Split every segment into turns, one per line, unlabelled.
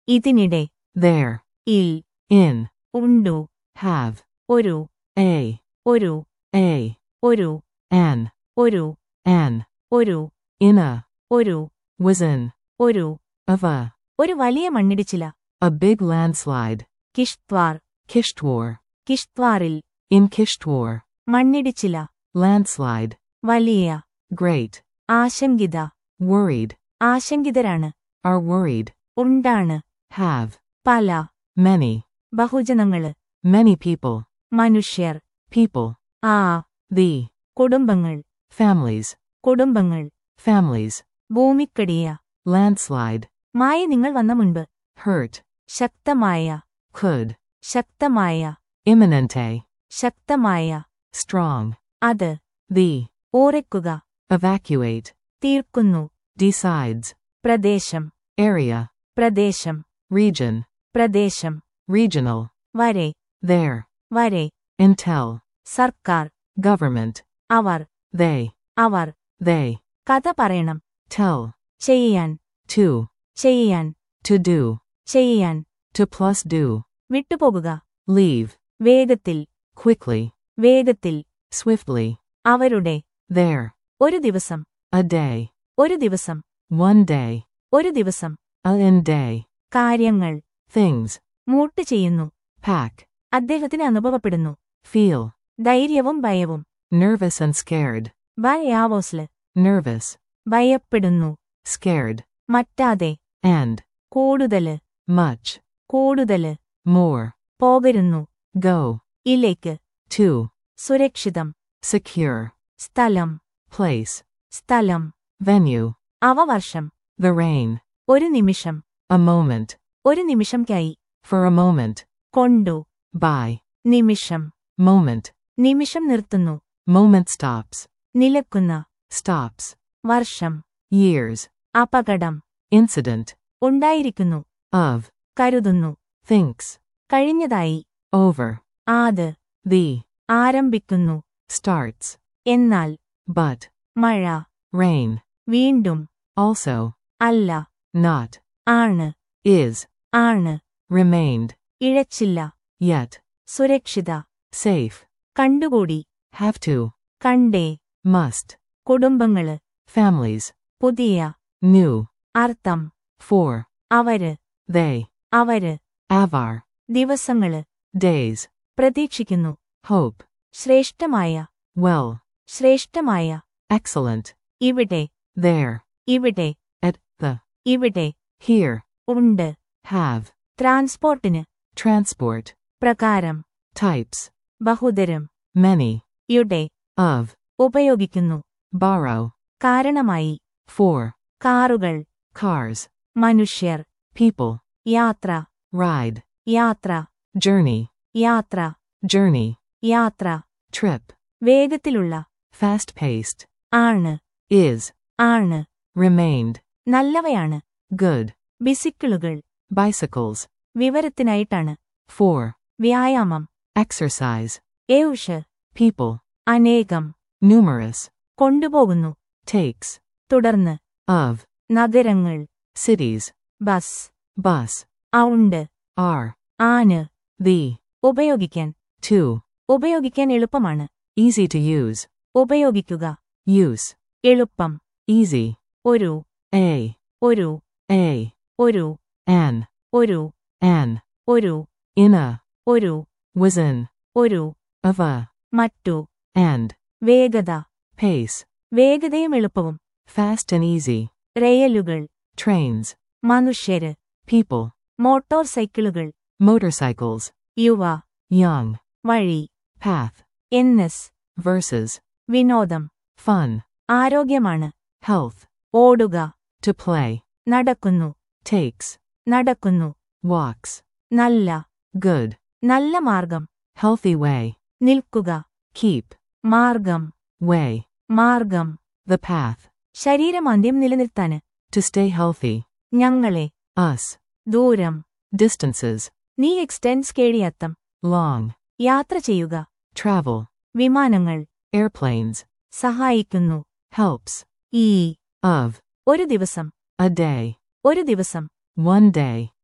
ഇതിനിടെ
there,
ഇൽ
in,
ഉണ്ടു
have,
ഒരു
a,
ഒരു
a,
ഒരു
an,
ഒരു
an,
ഒരു
in a,
ഒരു
was in,
ഒരു
of a,
ഒരു വലിയ മണ്ണിടിച്ചില
a big landslide,
Kishtwar
Kishtwar,
കിഷ്ത്വാറിൽ
in Kishtwar,
മണ്ണിടിച്ചില
landslide,
വലിയ
great,
ആശങ്കിത
worried,
ആശങ്കിതരാണ്
are worried,
ഉണ്ടാണ്
have,
പല
many,
ബഹുജനങ്ങള്
many people,
മനുഷ്യർ
people,
ആ
the,
കുടുംബങ്ങൾ
families,
കുടുംബങ്ങൾ
families,
ഭൂമിക്കടിയ
landslide,
മായ നിങ്ങൾ വന്ന മുൻപ്
hurt,
ശക്തമായ
could,
ശക്തമായ
imminente,
ശക്തമായ
strong,
അത്
the,
ഓർക്കുക
evacuate,
തീർക്കുന്നു
decides,
പ്രദേശം
area,
പ്രദേശം
region,
പ്രദേശം
regional,
വരെ
there,
വരെ
until,
സർക്കാർ
government,
അവർ
they,
അവർ
they,
കഥ പറയണം
tell,
ചെയ്യാൻ
to,
ചെയ്യാൻ
to do,
ചെയ്യാൻ
to plus do,
വിട്ടുപോകുക
leave,
വേഗത്തിൽ
quickly,
വേഗത്തിൽ
swiftly,
അവരുടെ
there,
ഒരു ദിവസം
a day,
ഒരു ദിവസം
one day,
ഒരു ദിവസം
a in day,
കാര്യങ്ങൾ
things,
മൂട്ട് ചെയ്യുന്നു
pack,
അദ്ദേഹത്തിന് അനുഭവപ്പെടുന്നു
feel,
ധൈര്യവും ഭയവും
nervous and scared,
ഭയാവോസ്ല്
nervous,
ഭയപ്പെടുന്നു
scared,
മറ്റാതെ
and,
കൂടുതല്
much,
കൂടുതല്
more,
പോകരുന്നു
go,
ഇലേക്ക്
to,
സുരക്ഷിതം
secure,
സ്ഥലം
place,
സ്ഥലം
venue,
അവ വർഷം
the rain,
ഒരു നിമിഷം
a moment,
ഒരു നിമിഷംക്കായി
for a moment,
കൊണ്ടു
by,
നിമിഷം
moment,
നിമിഷം നിർത്തുന്നു
moment stops,
നിലക്കുന്ന
stops,
വർഷം
years,
അപകടം
incident,
ഉണ്ടായിരിക്കുന്നു
of,
കരുതുന്നു
thinks,
കഴിഞ്ഞതായി
over,
ആത്
the,
ആരംഭിക്കുന്നു
starts,
എന്നാൽ
but,
മഴ
rain,
വീണ്ടും
also,
അല്ല
not,
ആണ്
is,
ആണ്
remained,
ഇഴച്ചില്ല
yet,
സുരക്ഷിത
safe,
കണ്ടുകൂടി
have to,
കണ്ടേ
must,
കുടുംബങ്ങള്
families,
പുതിയ
new,
അർത്ഥം
for,
അവര്
they,
അവര്
avar,
ദിവസങ്ങള്
days,
പ്രതീക്ഷിക്കുന്നു
hope,
ശ്രേഷ്ഠമായ
well,
ശ്രേഷ്ഠമായ
excellent,
ഇവിടെ
there,
ഇവിടെ
at, the,
ഇവിടെ
here,
ഉണ്ട്
have,
ട്രാൻസ്പോർട്ടിന്
transport,
പ്രകാരം
types,
ബഹുതരം
many,
യുടെ
of,
ഉപയോഗിക്കുന്നു
borrow,
കാരണമായി
for,
കാറുകൾ
cars,
മനുഷ്യർ
people,
യാത്ര
ride,
യാത്ര
journey,
യാത്ര
journey,
യാത്ര
trip,
വേഗത്തിലുള്ള
fast paced,
ആണ്
is,
ആണ്
remained,
നല്ലവയാണ്
good,
ബിസിക്കിളുകൾ
bicycles,
വിവരത്തിനായിട്ടാണ്
for,
വ്യായാമം
exercise,
ഏഷ്
people,
അനേകം
numerous,
കൊണ്ടുപോകുന്നു
takes,
തുടർന്ന്
of,
നഗരങ്ങൾ
cities,
ബസ്
bus,
ഔണ്ട്
are,
ആണ്
the,
ഉപയോഗിക്കാൻ
to,
ഉപയോഗിക്കാൻ എളുപ്പമാണ്
easy to use,
ഉപയോഗിക്കുക
use,
എളുപ്പം
easy,
ഒരു
a,
ഒരു
a,
ഒരു
an,
ഒരു
an,
ഒരു
in a,
ഒരു
was in,
ഒരു
of a,
മറ്റു
and,
വേഗത
pace,
വേഗതയും എളുപ്പവും
fast and easy,
റെയലുകൾ
trains,
മനുഷ്യര്
people,
മോട്ടോർ സൈക്കിളുകൾ
motorcycles,
യുവ
young,
വഴി
path,
എൻ എസ്
versus,
വിനോദം
fun,
ആരോഗ്യമാണ്
health,
ഓടുക
to play,
നടക്കുന്നു
takes,
നടക്കുന്നു
walks,
നല്ല
good,
നല്ല മാർഗം
healthy way,
നിൽക്കുക
keep,
മാർഗം
way,
മാർഗം
the path,
ശരീരമാന്ദ്യം നിലനിർത്താന്
to stay healthy,
ഞങ്ങളെ
us,
ദൂരം
distances,
നീ എക്സ്റ്റെൻസ് കേടിയത്തം
long,
യാത്ര ചെയ്യുക
travel,
വിമാനങ്ങൾ
airplanes,
സഹായിക്കുന്നു
helps,
ഈ
of,
ഒരു ദിവസം
a day,
ഒരു ദിവസം
one day,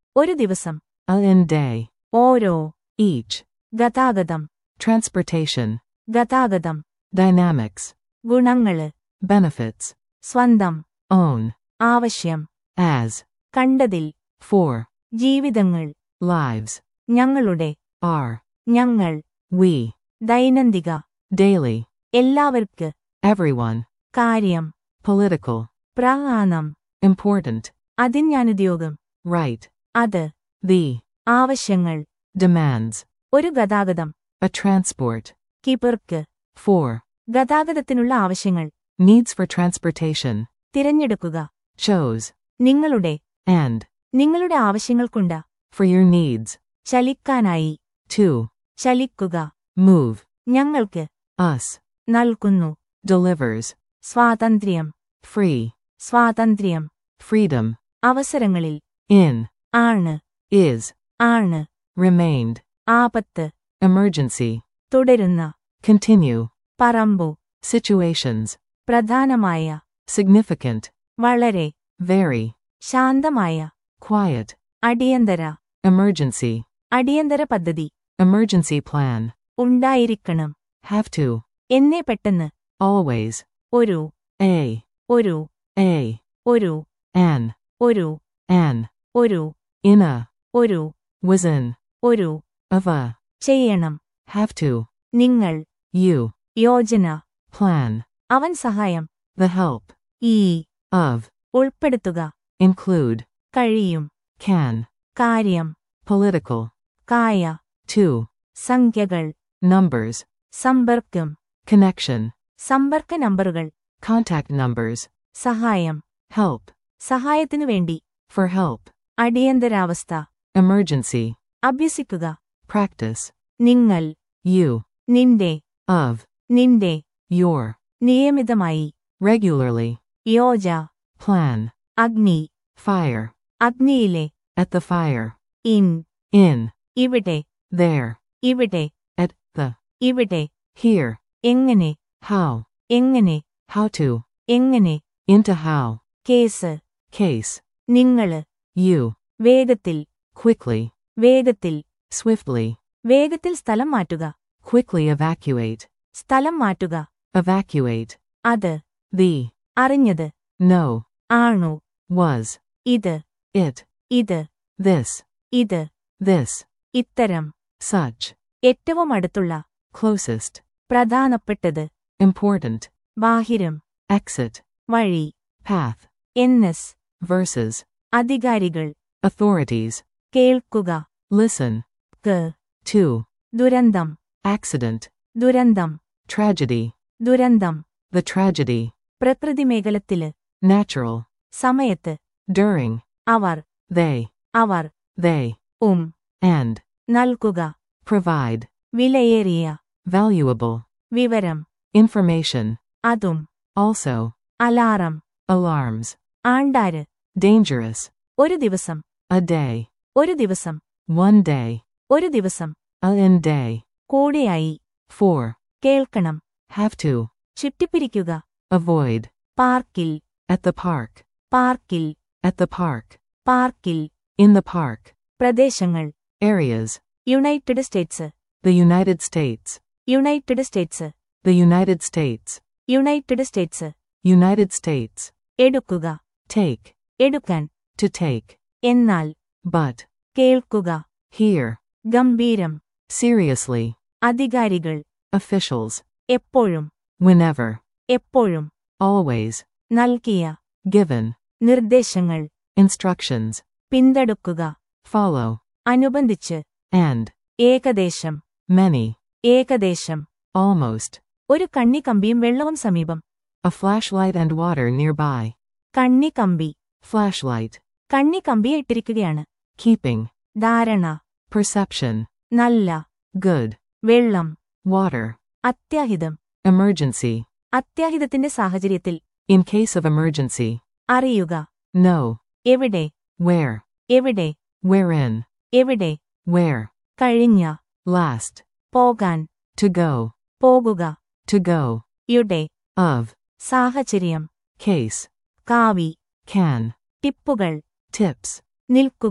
ഒരു ദിവസം
A in day.
ഓരോ
Each.
ഗതാഗതം
Transportation.
ഗതാഗതം
Dynamics.
ഗുണങ്ങള്
Benefits.
സ്വന്തം
Own.
ആവശ്യം
As.
കണ്ടതിൽ
For.
ജീവിതങ്ങൾ
Lives.
ഞങ്ങളുടെ
Are.
ഞങ്ങൾ
We.
ദൈനംദിക
Daily.
എല്ലാവർക്ക്
Everyone.
കാര്യം
Political.
പ്രാണം
Important.
അതിന്യാനുദ്യോഗം
Right.
അത്
The.
ആവശ്യങ്ങൾ
Demands.
ഒരു ഗതാഗതം
A transport.
കിപർക്ക്
For.
ഗതാഗതത്തിനുള്ള ആവശ്യങ്ങൾ
Needs for transportation.
തിരഞ്ഞെടുക്കുക
Chose.
നിങ്ങളുടെ
And.
നിങ്ങളുടെ ആവശ്യങ്ങൾക്കുണ്ട
For your needs.
ചലിക്കാനായി
To.
ചലിക്കുക
Move.
ഞങ്ങൾക്ക്
Us.
നൽകുന്നു
Delivers.
സ്വാതന്ത്ര്യം
Free.
സ്വാതന്ത്ര്യം
Freedom.
അവസരങ്ങളിൽ
In.
ആണ്
Is.
ആണ്
Remained.
ആപത്ത്
Emergency.
തുടരുന്ന
Continue.
പറമ്പു
Situations.
പ്രധാനമായ
Significant.
വളരെ
Very.
ശാന്തമായ
Quiet.
അടിയന്തര
Emergency.
അടിയന്തര പദ്ധതി
Emergency plan.
ഉണ്ടായിരിക്കണം
Have to.
എന്നെ പെട്ടെന്ന്
Always.
ഒരു
A.
ഒരു
A.
ഒരു
An.
ഒരു
An.
ഒരു
In a.
ഒരു
Was in.
ഒരു
Of a.
ചെയ്യണം
Have to.
നിങ്ങൾ
You.
യോജന
Plan.
അവൻ സഹായം
The help.
ഈ
Of.
ഉൾപ്പെടുത്തുക
Include.
കഴിയും
Can.
കാര്യം
Political.
കായ
To.
സംഖ്യകൾ
Numbers.
സമ്പർക്കം
Connection.
സമ്പർക്ക നമ്പറുകൾ
Contact numbers.
സഹായം
Help.
സഹായത്തിനു വേണ്ടി
For help.
അടിയന്തരാവസ്ഥ
Emergency.
അഭ്യസിക്കുക
Practice.
നിങ്ങൾ
You.
നിന്റെ
Of.
നിന്റെ
Your.
നിയമിതമായി
Regularly.
യോജ
Plan.
അഗ്നി
Fire.
അഗ്നിയിലെ
At the fire.
In
In.
ഇവിടെ
There.
ഇവിടെ
At the.
ഇവിടെ
Here.
എങ്ങനെ
How.
എങ്ങനെ
How to.
എങ്ങനെ
Into how.
Case
Case.
നിങ്ങള്
You.
വേഗത്തിൽ
Quickly.
വേഗത്തിൽ
Swiftly.
വേഗത്തിൽ സ്ഥലം മാറ്റുക
Quickly evacuate.
സ്ഥലം മാറ്റുക
Evacuate.
അത്
The.
അറിഞ്ഞത്
No.
ആണു
Was.
ഇത്
It.
ഇത്
This.
ഇത്
This.
ഇത്തരം
Such.
ഏറ്റവും അടുത്തുള്ള
Closest.
പ്രധാനപ്പെട്ടത്
Important.
ബാഹിരം
Exit.
വഴി
Path.
NS
Versus.
അധികാരികൾ
Authorities.
കേൾക്കുക
Listen.
ക്ക്
To.
ദുരന്തം
Accident.
ദുരന്തം
Tragedy.
ദുരന്തം
The tragedy.
പ്രകൃതി മേഖലത്തില്
Natural.
സമയത്ത്
During.
അവർ
They.
അവർ
They.
ഉം
And.
നൽകുക
Provide.
വിലയേറിയ
Valuable.
വിവരം
Information.
അതും
Also.
Alarm
Alarms.
ആണ്ടാര്
Dangerous.
ഒരു ദിവസം
A day.
ഒരു ദിവസം
One day.
ഒരു ദിവസം
A in day.
കൂടെയായി
For.
കേൾക്കണം
Have to.
ചുറ്റിപ്പിരിക്കുക
Avoid.
പാർക്കിൽ
At the park.
പാർക്കിൽ
At the park.
പാർക്കിൽ
In the park.
പ്രദേശങ്ങൾ
Areas.
United States
The United States.
United States
The United States.
United States
United States.
എടുക്കുക
Take.
എടുക്കാൻ
To take.
എന്നാൽ
But.
കേൾക്കുക
Hear.
ഗംഭീരം
Seriously.
അധികാരികൾ
Officials.
എപ്പോഴും
Whenever.
എപ്പോഴും
Always.
നൽകിയ
Given.
നിർദ്ദേശങ്ങൾ
Instructions.
പിന്തുടക്കുക
Follow.
അനുബന്ധിച്ച്
And.
ഏകദേശം
Many.
ഏകദേശം
Almost.
ഒരു കണ്ണിക്കമ്പിയും വെള്ളവും സമീപം
A flashlight and water nearby.
കണ്ണിക്കമ്പി
Flashlight.
കണ്ണിക്കമ്പിയെ ഇട്ടിരിക്കുകയാണ്
Keeping.
ധാരണ
Perception.
നല്ല
Good.
വെള്ളം
Water.
അത്യാഹിതം
Emergency.
അത്യാഹിതത്തിന്റെ സാഹചര്യത്തിൽ
In case of emergency.
അറിയുക
Know.
എവിടെ
Where.
എവിടെ
Wherein.
എവിടെ
Where.
കഴിഞ്ഞ
Last.
പോകാൻ
To go.
പോകുക
To go.
യുടെ
Of.
സാഹചര്യം
Case.
കാവി
Can.
ടിപ്പുകൾ
Tips.
നിൽക്കുക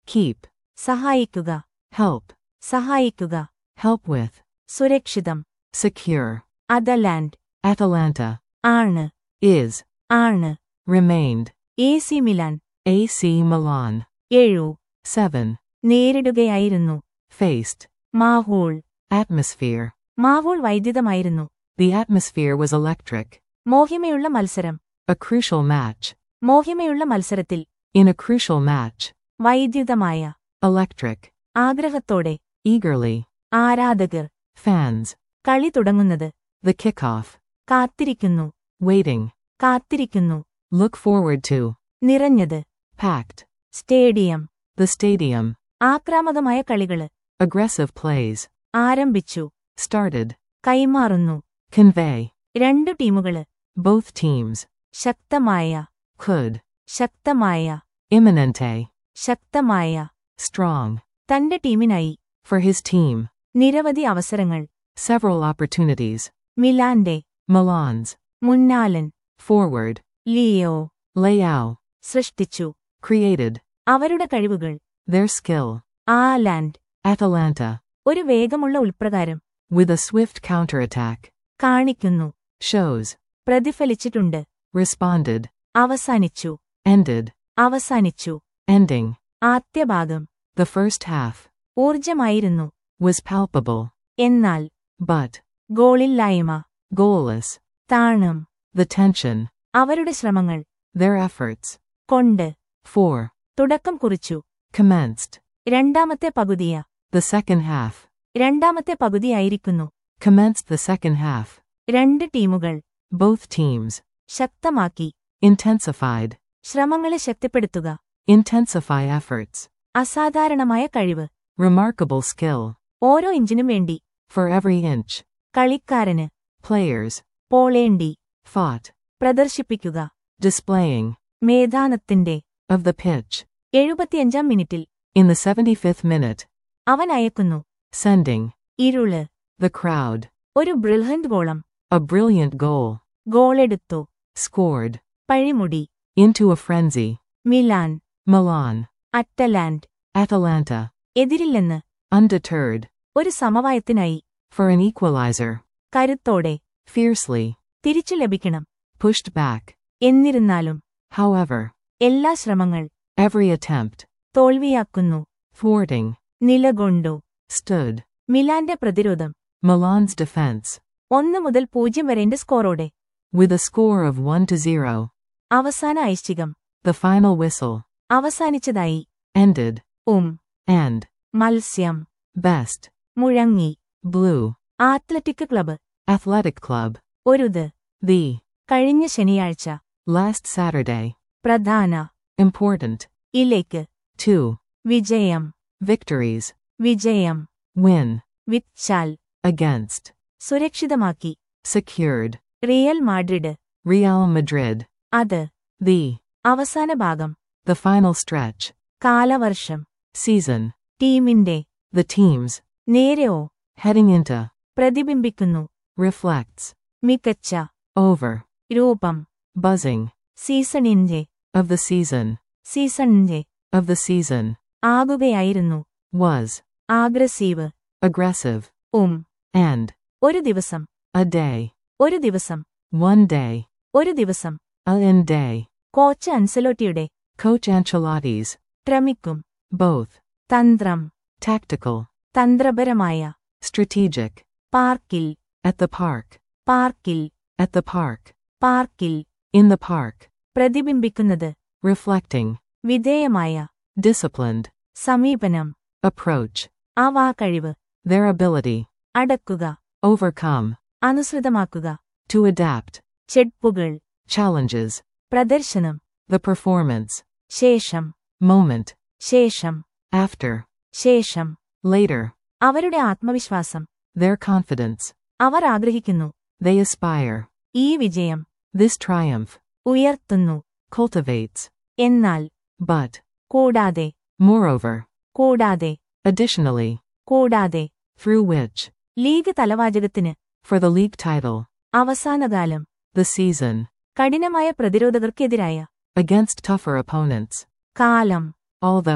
keep,
സഹായിക്കുക
help,
സഹായിക്കുക
help with,
സുരക്ഷിതം
secure,
അതലാൻഡ്
Atalanta,
ആണ്
is,
ആണ്
remained,
A C Milan
AC Milan,
ഏഴു
7,
നേരിടുകയായിരുന്നു
faced,
മാഹൂൾ
atmosphere.
മാവൂൾ വൈദ്യുതമായിരുന്നു
The atmosphere was electric.
മോഹിമയുള്ള മത്സരം
A crucial match.
മോഹിമയുള്ള മത്സരത്തിൽ
In a crucial match,
വൈദ്യുതമായ
electric,
ആഗ്രഹത്തോടെ
eagerly,
ആരാധകർ
fans,
കളി തുടങ്ങുന്നത്
the kickoff,
കാത്തിരിക്കുന്നു
waiting,
കാത്തിരിക്കുന്നു
look forward to,
നിറഞ്ഞത്
packed,
സ്റ്റേഡിയം
the stadium,
ആക്രാമകമായ കളികള്
aggressive plays,
ആരംഭിച്ചു
started,
കൈമാറുന്നു
convey,
രണ്ടു ടീമുകള്
both teams,
ശക്തമായ
could,
ശക്തമായ
imminente,
ശക്തമായ
strong,
തന്റെ ടീമിനായി
for his team,
നിരവധി അവസരങ്ങൾ
several opportunities,
മിലാന്റെ
Milan's,
മുന്നാലൻ
forward,
ലിയോ
Leao,
സൃഷ്ടിച്ചു
created,
അവരുടെ കഴിവുകൾ
their skill,
ആലാൻഡ്
Atalanta,
ഒരു വേഗമുള്ള ഉൾപ്രകാരം
with a swift counterattack,
കാണിക്കുന്നു
shows,
പ്രതിഫലിച്ചിട്ടുണ്ട്
responded,
അവസാനിച്ചു
ended,
അവസാനിച്ചു
ending,
ആദ്യഭാഗം
the first half,
ഊർജമായിരുന്നു
was palpable,
എന്നാൽ
but,
ഗോളില്ലായ്മ
goalless,
താണം
the tension,
അവരുടെ ശ്രമങ്ങൾ
their efforts,
കൊണ്ട്
for,
തുടക്കം കുറിച്ചു
commenced,
രണ്ടാമത്തെ പകുതിയ
the second half,
രണ്ടാമത്തെ പകുതിയായിരിക്കുന്നു
commenced the second half,
രണ്ട് ടീമുകൾ
both teams,
ശക്തമാക്കി
intensified,
ശ്രമങ്ങളെ ശക്തിപ്പെടുത്തുക
intensify efforts,
അസാധാരണമായ കഴിവ്
remarkable skill,
ഓരോ ഇഞ്ചിനും വേണ്ടി
for every inch,
കളിക്കാരന്
players,
പോളേണ്ടി
fought,
പ്രദർശിപ്പിക്കുക
displaying,
മേധാനത്തിന്റെ
of the pitch,
എഴുപത്തിയഞ്ചാം മിനിറ്റിൽ
in the 75th minute,
അവൻ അയക്കുന്നു
sending,
ഇരുള്
the crowd,
ഒരു ബ്രിൽഹന്റ് ഗോളം
a brilliant goal,
ഗോളെടുത്തു
scored,
പഴിമുടി
into a frenzy,
Milan
Milan,
Atalanta
Atalanta,
എതിരില്ലെന്ന്
undeterred,
ഒരു സമവായത്തിനായി
for an equalizer,
കരുത്തോടെ
fiercely,
തിരിച്ചു ലഭിക്കണം
pushed back,
എന്നിരുന്നാലും
however,
എല്ലാ ശ്രമങ്ങൾ
every attempt,
തോൽവിയാക്കുന്നു
thwarting,
നിലകൊണ്ടു
stood,
മിലാന്റെ പ്രതിരോധം
Milan's defense,
ഒന്ന് മുതൽ പൂജ്യം വരേന്റെ സ്കോറോടെ
with a score of 1 to 0,
അവസാന ഐശ്ചികം
the final whistle,
അവസാനിച്ചതായി
ended,
ഉം
and,
മത്സ്യം
best,
മുഴങ്ങി
blue,
athletic club
athletic club,
ഒരുത്
the,
കഴിഞ്ഞ ശനിയാഴ്ച
last Saturday,
പ്രധാന
important,
ഇലേക്ക്
two,
വിജയം
victories,
വിജയം
win,
വിച്ചാൽ
against,
സുരക്ഷിതമാക്കി
secured,
Real Madrid
Real Madrid,
അത്
the,
അവസാന ഭാഗം
the final stretch,
കാലവർഷം
season,
ടീമിന്റെ
the teams,
നേരെയോ
heading into,
പ്രതിബിംബിക്കുന്നു
reflects,
മികച്ച
over,
രൂപം
buzzing,
സീസണിന്റെ
of the season,
സീസണിന്റെ
of the season,
ആകുകയായിരുന്നു
was,
ആഗ്രസീവ്
aggressive,
ഉം
and,
ഒരു ദിവസം
a day,
ഒരു ദിവസം
one day,
ഒരു ദിവസം
a in day,
കോച്ച് അൻസലോട്ടിയുടെ
Coach Ancelotti's,
ശ്രമിക്കും
both,
തന്ത്രം
tactical,
തന്ത്രപരമായ
strategic,
പാർക്കിൽ
at the park,
പാർക്കിൽ
at the park,
പാർക്കിൽ
in the park,
പ്രതിബിംബിക്കുന്നത്
reflecting,
വിധേയമായ
disciplined,
സമീപനം
approach,
ആ കഴിവ്
their ability,
അടക്കുക
overcome,
അനുസൃതമാക്കുക
to adapt,
ചെഡ്പുകൾ
challenges,
പ്രദർശനം
the performance,
ശേഷം
moment,
ശേഷം
after,
ശേഷം
later,
അവരുടെ ആത്മവിശ്വാസം
their confidence,
അവർ ആഗ്രഹിക്കുന്നു
they aspire,
ഈ വിജയം
this triumph,
ഉയർത്തുന്നു
cultivates,
എന്നാൽ
but,
കൂടാതെ
moreover,
കൂടാതെ
additionally,
കൂടാതെ
through which,
ലീഗ് തലവാചകത്തിന്
for the league title,
അവസാനകാലം
the season,
കഠിനമായ പ്രതിരോധകർക്കെതിരായ
against tougher opponents,
കാലം
although,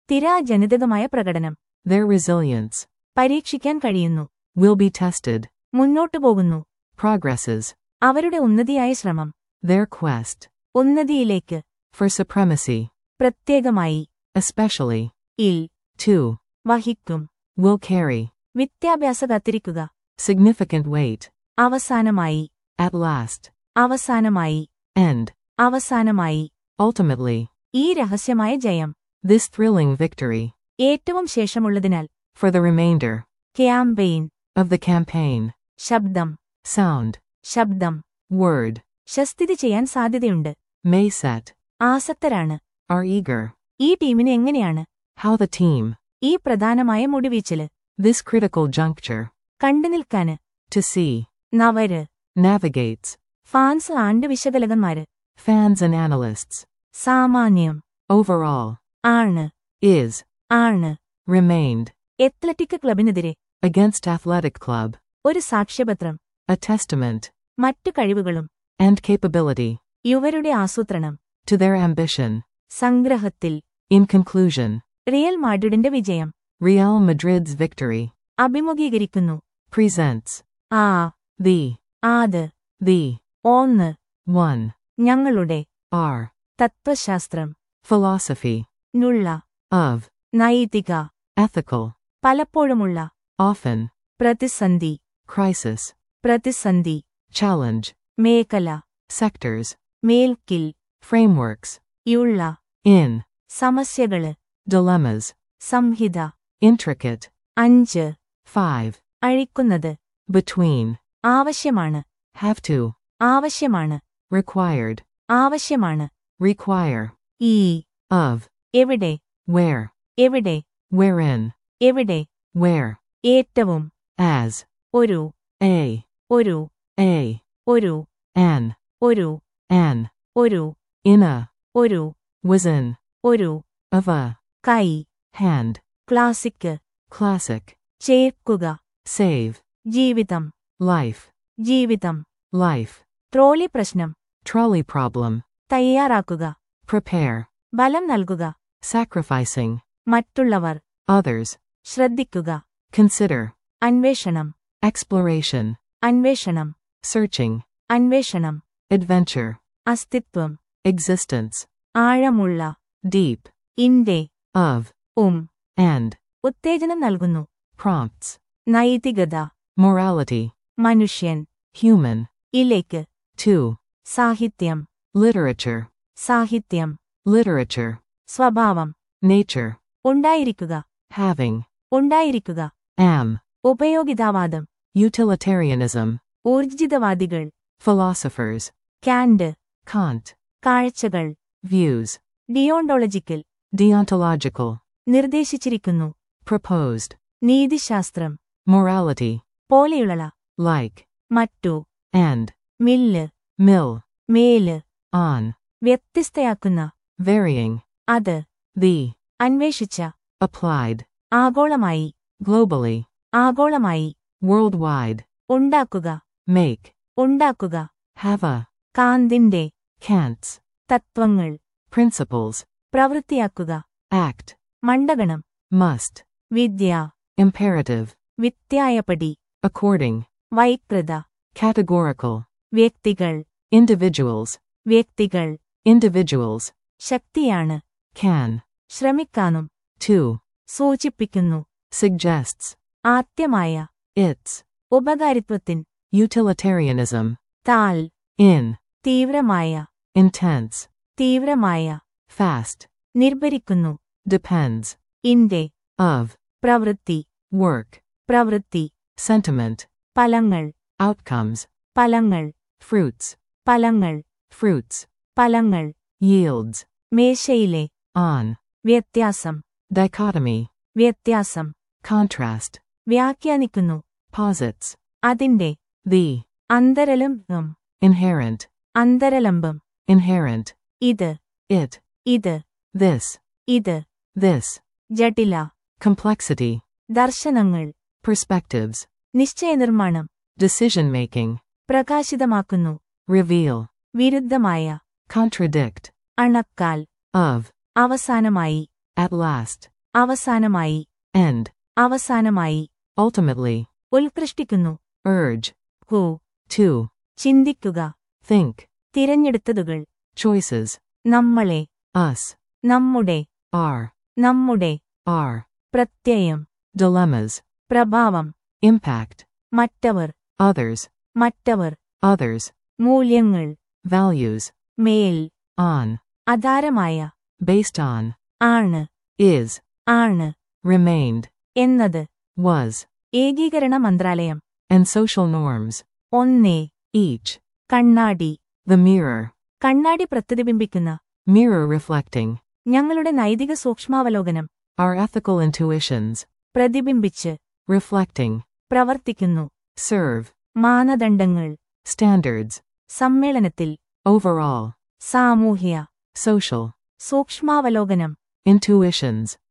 സ്ഥിരാജനിതകമായ പ്രകടനം
Their resilience.
പരീക്ഷിക്കാൻ കഴിയുന്നു
Will be tested.
മുന്നോട്ടു പോകുന്നു
Progresses.
അവരുടെ ഉന്നതിയായ ശ്രമം
Their quest.
ഉന്നതിയിലേക്ക്
For supremacy.
പ്രത്യേകമായി
Especially.
ഇൽ
2.
വഹിക്കും
Will carry.
വിദ്യാഭ്യാസ കത്തിരിക്കുക
Significant weight.
അവസാനമായി
At last.
അവസാനമായി
End.
അവസാനമായി
Ultimately.
ഈ രഹസ്യമായ ജയം
This thrilling victory.
ഏറ്റവും ശേഷമുള്ളതിനാൽ
For the remainder.
Campaign
Of the campaign.
ശബ്ദം
Sound.
ശബ്ദം
Word.
ശസ്തിതി ചെയ്യാൻ സാധ്യതയുണ്ട്
May set.
ആസക്തരാണ്
Are eager.
ഈ ടീമിന് എങ്ങനെയാണ്
How the team.
ഈ പ്രധാനമായ മുടിവീച്ചല്
This critical juncture.
കണ്ടുനിൽക്കാന്
To see.
നവര്
Navigates.
ഫാൻസ് ആണ്ട് വിശകലകന്മാര്
Fans and analysts.
സാമാന്യം
Overall.
ആണ്
Is.
ആണ്
Remained.
എത്ലറ്റിക് ക്ലബിനെതിരെ
Against Athletic Club.
ഒരു സാക്ഷ്യപത്രം
A testament.
മറ്റു കഴിവുകളും
And capability.
ഇവരുടെ ആസൂത്രണം
To their ambition.
സംഗ്രഹത്തിൽ
In conclusion.
റിയൽ മാഡ്രിഡിന്റെ വിജയം
Real Madrid's victory.
അഭിമുഖീകരിക്കുന്നു
Presents.
ആ
The.
ആത്
The.
ഒന്ന്
One.
ഞങ്ങളുടെ
Our.
തത്വശാസ്ത്രം
Philosophy.
നുള്ള
Of.
നൈതിക
Ethical.
പലപ്പോഴുമുള്ള
Often.
പ്രതിസന്ധി
Crisis.
പ്രതിസന്ധി
Challenge.
മേഖല
Sectors.
മേൽക്കിൽ
Frameworks.
യുള്ള
In.
സമസ്യകള്
Dilemmas.
Sanhita
Intricate.
അഞ്ച്
5.
അഴിക്കുന്നത്
Between.
ആവശ്യമാണ്
Have to.
ആവശ്യമാണ്
Required.
ആവശ്യമാണ്
Require.
ഈ
Of.
എവിടെ
Where.
എവിടെ
Wherein.
എവിടെ
Where.
ഏറ്റവും
As.
ഒരു
A.
ഒരു
A.
ഒരു
An.
ഒരു
An.
ഒരു
In a.
ഒരു
Was in.
ഒരു
Of a.
കൈ
Hand.
Classic
Classic.
ചേർക്കുക
Save.
ജീവിതം
Life.
ജീവിതം
Life.
ട്രോളി പ്രശ്നം
Trolley problem.
തയ്യാറാക്കുക
Prepare.
ബലം നൽകുക
Sacrificing.
മറ്റുള്ളവർ
Others.
ശ്രദ്ധിക്കുക
Consider.
അന്വേഷണം
Exploration.
അന്വേഷണം
Searching.
അന്വേഷണം
Adventure.
അസ്തിത്വം
Existence.
ആഴമുള്ള
Deep.
ഇന്റെ
Of.
ഉം
And.
ഉത്തേജനം നൽകുന്നു
Prompts.
നൈതികത
Morality.
മനുഷ്യൻ
Human.
ഇലേക്ക്
2.
സാഹിത്യം
Literature.
സാഹിത്യം
Literature.
സ്വഭാവം
Nature.
ഉണ്ടായിരിക്കുക
Having.
ഉണ്ടായിരിക്കുക
Am.
ഉപയോഗിതാവാദം
Utilitarianism.
ഊർജിതവാദികൾ
Philosophers.
Kant
Kant.
കാഴ്ചകൾ
Views.
Deontological
Deontological.
നിർദ്ദേശിച്ചിരിക്കുന്നു
Proposed.
നീതിശാസ്ത്രം
Morality.
പോലെയുള്ള
Like.
മറ്റു
And.
Mill
Mill.
മേല്
On.
വ്യത്യസ്തയാക്കുന്ന
Varying.
അത്
The.
അന്വേഷിച്ച
Applied.
ആഗോളമായി
Globally.
ആഗോളമായി
Worldwide.
ഉണ്ടാക്കുക
Make.
ഉണ്ടാക്കുക
Have a.
കാന്തിന്റെ
Can'ts.
തത്വങ്ങൾ
Principles.
പ്രവൃത്തിയാക്കുക
Act.
മണ്ടഗണം
Must.
വിദ്യ
Imperative.
വിത്യായപടി
According.
വൈകൃത
Categorical.
വ്യക്തികൾ
Individuals.
വ്യക്തികൾ
Individuals.
ശക്തിയാണ്
Can.
ശ്രമിക്കാനും
2.
സൂചിപ്പിക്കുന്നു
Suggests.
ആദ്യമായ
Its.
ഉപകാരിത്വത്തിൻ
Utilitarianism.
താൽ
In.
തീവ്രമായ
Intense.
തീവ്രമായ
Fast.
നിർഭരിക്കുന്നു
Depends.
ഇന്റെ
Of.
പ്രവൃത്തി
Work.
പ്രവൃത്തി
Sentiment.
ഫലങ്ങൾ
Outcomes.
ഫലങ്ങൾ
Fruits.
ഫലങ്ങൾ
Fruits.
ഫലങ്ങൾ
Yields.
മേശയിലെ
On.
വ്യത്യാസം
Dichotomy.
വ്യത്യാസം
Contrast.
വ്യാഖ്യാനിക്കുന്നു
Posits.
അതിന്റെ
The.
അന്തരലംബം
Inherent.
അന്തരലംബം
Inherent.
ഇത്
It.
ഇത്
This.
ഇത്
This.
ജട്ടില
Complexity.
ദർശനങ്ങൾ
Perspectives.
നിശ്ചയനിർമ്മാണം
Decision making.
പ്രകാശിതമാക്കുന്നു
Reveal.
വിരുദ്ധമായ
Contradict.
അണക്കാൽ
Of.
അവസാനമായി
At last.
അവസാനമായി
end,
അവസാനമായി
ultimately,
ഉത്കൃഷ്ടിക്കുന്നു
urge,
ഹോ
to,
ചിന്തിക്കുക
think,
തിരഞ്ഞെടുത്തതുകൾ
choices,
നമ്മളെ
us,
നമ്മുടെ
are,
നമ്മുടെ
are,
പ്രത്യയം
dilemmas,
പ്രഭാവം
impact,
മറ്റവർ
others,
മറ്റവർ
others,
മൂല്യങ്ങൾ
values,
മേൽ
on,
അധാരമായ
based on,
ആണ്
is,
ആണ്
remained,
എന്നത്
was,
ഏകീകരണ മന്ത്രാലയം
and social norms,
ഒന്നേ
each,
കണ്ണാടി
the mirror,
കണ്ണാടി പ്രതിബിംബിക്കുന്ന
mirror reflecting,
ഞങ്ങളുടെ നൈതിക സൂക്ഷ്മാവലോകനം
our ethical intuitions,
പ്രതിബിംബിച്ച്
reflecting,
പ്രവർത്തിക്കുന്നു
serve,
മാനദണ്ഡങ്ങൾ
standards,
സമ്മേളനത്തിൽ
overall,
സാമൂഹ്യ
social,
സൂക്ഷ്മാവലോകനം
intuitions,